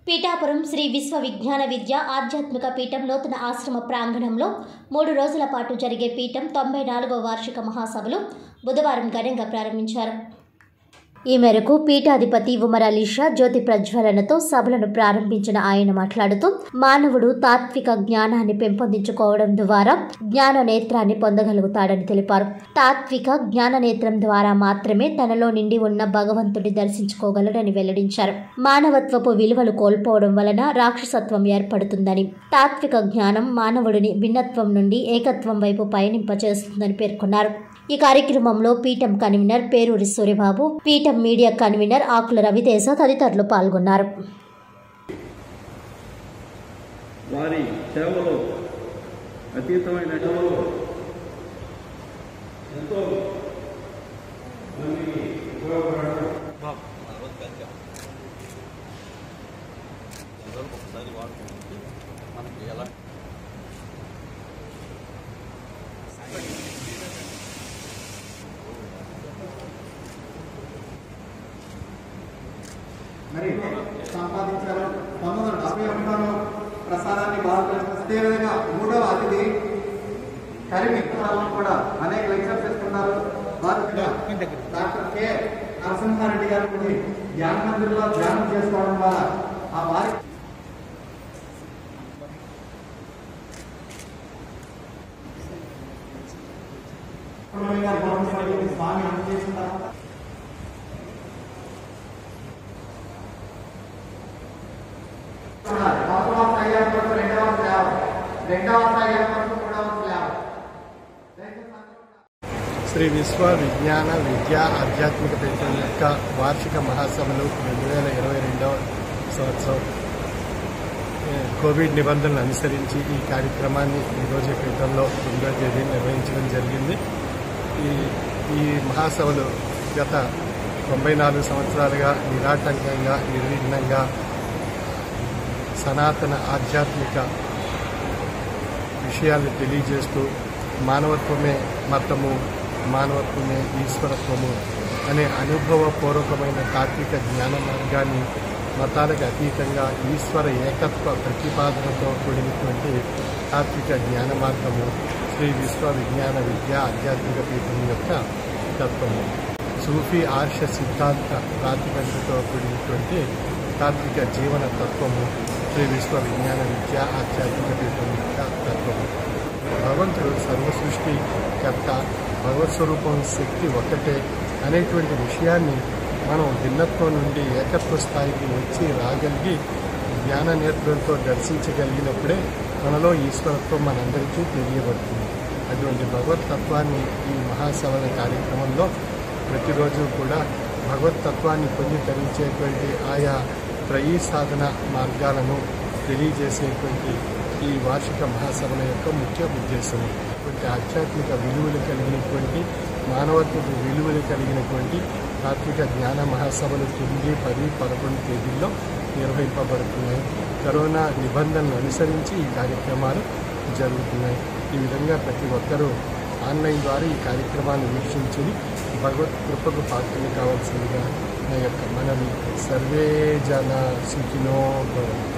పీఠాపురం శ్రీ విశ్వ విజ్ఞాన విద్య ఆధ్యాత్మిక పీఠం నూతన ఆశ్రమ ప్రాంగణంలో మూడు రోజుల పాటు జరిగే పీఠం తొంభై నాలుగవ వార్షిక మహాసభలు బుధవారం ఘనంగా ప్రారంభించారు ఈ మేరకు పీఠాధిపతి ఉమర్ అలీ షా జ్యోతి ప్రజ్వలనతో సభలను ప్రారంభించిన ఆయన మాట్లాడుతూ మానవుడు తాత్విక జ్ఞానాన్ని పెంపొందించుకోవడం ద్వారా జ్ఞాన నేత్రాన్ని పొందగలుగుతాడని తెలిపారు తాత్విక జ్ఞాన నేత్రం ద్వారా మాత్రమే తనలో నిండి ఉన్న భగవంతుడి దర్శించుకోగలడని వెల్లడించారు మానవత్వపు విలువలు కోల్పోవడం వలన రాక్షసత్వం ఏర్పడుతుందని తాత్విక జ్ఞానం మానవుడిని భిన్నత్వం నుండి ఏకత్వం వైపు పయనింపచేస్తుందని పేర్కొన్నారు ఈ కార్యక్రమంలో పీఠం కన్వీనర్ పేరూరి సూర్యబాబు పీఠం మీడియా కన్వీనర్ ఆకుల రవితేజ తదితరులు పాల్గొన్నారు వారి సేవలో అతీతమైన సేవలో ఎంతో మందికి ఉపయోగపడడం ఒకసారి వాడుకుంటే మనకి ఎలా మరి సంపాదించారు పంతొమ్మిది వందల డెబ్బై ఒకటిలో ప్రసారాన్ని బాగా అదేవిధంగా మూడవ అతిథి కరిమి వాళ్ళు కూడా అనేక లెక్చర్స్ ఇస్తున్నారు వారు కూడా డాక్టర్ కె నరసింహారెడ్డి గారు కూడా ధ్యాన మందిర్లో ధ్యానం చేసుకోవడం ద్వారా ఆ వారి గారు గౌరవించినటువంటి స్వామి అందజేసిన తర్వాత మొదటి వంశ అయ్యాక వరకు రెండవ వంశ లేవాలి రెండవ వంశ అయ్యాక వరకు మూడవ వంశ లేవాలి శ్రీ విశ్వ విజ్ఞాన విద్యా ఆధ్యాత్మిక పీఠం యొక్క వార్షిక మహాసభలు రెండు వేల ఇరవై రెండవ సంవత్సరం ఏ, కోవిడ్ నిబంధనలు అనుసరించి ఈ కార్యక్రమాన్ని ఈరోజు పీఠంలో తొమ్మిదో తేదీ నిర్వహించడం జరిగింది ఈ ఈ మహాసభలు గత తొంభై నాలుగు సంవత్సరాలుగా నిరాటంకంగా నిర్విఘ్నంగా సనాతన ఆధ్యాత్మిక విషయాలు తెలియజేస్తూ మానవత్వమే మతము మానవత్వమే ఈశ్వరత్వము అనే అనుభవపూర్వకమైన తాత్విక జ్ఞాన మార్గాన్ని మతాలకు అతీతంగా ఈశ్వర ఏకత్వ ప్రతిపాదనతో కూడినటువంటి తాత్విక జ్ఞాన మార్గము శ్రీ విశ్వ విజ్ఞాన విద్య ఆధ్యాత్మిక పీఠం యొక్క తత్వము సూఫీ ఆర్ష సిద్ధాంత ప్రాతిపదికతో కూడినటువంటి తాత్విక జీవన తత్వము శ్రీ విశ్వ విజ్ఞాన విద్య ఆధ్యాత్మిక పీఠం యొక్క తత్వము భగవంతుడు సర్వ సృష్టి కర్త భగవత్ స్వరూపం శక్తి ఒక్కటే అనేటువంటి విషయాన్ని మనం భిన్నత్వం నుండి ఏకత్వ స్థాయికి వచ్చి రాగలిగి జ్ఞాన నేత్రంతో దర్శించగలిగినప్పుడే మనలో ఈశ్వరత్వం మనందరికీ తెలియబడుతుంది అటువంటి భగవత్ తత్వాన్ని ఈ మహాసభల కార్యక్రమంలో ప్రతిరోజు కూడా భగవత్ తత్వాన్ని పొంది తరించేటువంటి ఆయా త్రయీ సాధన మార్గాలను తెలియజేసేటువంటి ఈ వార్షిక మహాసభల యొక్క ముఖ్య ఉద్దేశం ఇటువంటి ఆధ్యాత్మిక విలువలు కలిగినటువంటి మానవత్వపు విలువలు కలిగినటువంటి తాత్విక జ్ఞాన మహాసభలు తొమ్మిది పది పదకొండు తేదీల్లో నిర్వహింపబడుతున్నాయి కరోనా నిబంధనలు అనుసరించి ఈ కార్యక్రమాలు జరుగుతున్నాయి ఈ విధంగా ప్రతి ఒక్కరూ ఆన్లైన్ ద్వారా ఈ కార్యక్రమాన్ని వీక్షించి భగవత్ కృపకు పాత్రలు కావాల్సిందిగా నా యొక్క మనవి సర్వే జన సుఖినో భవంతు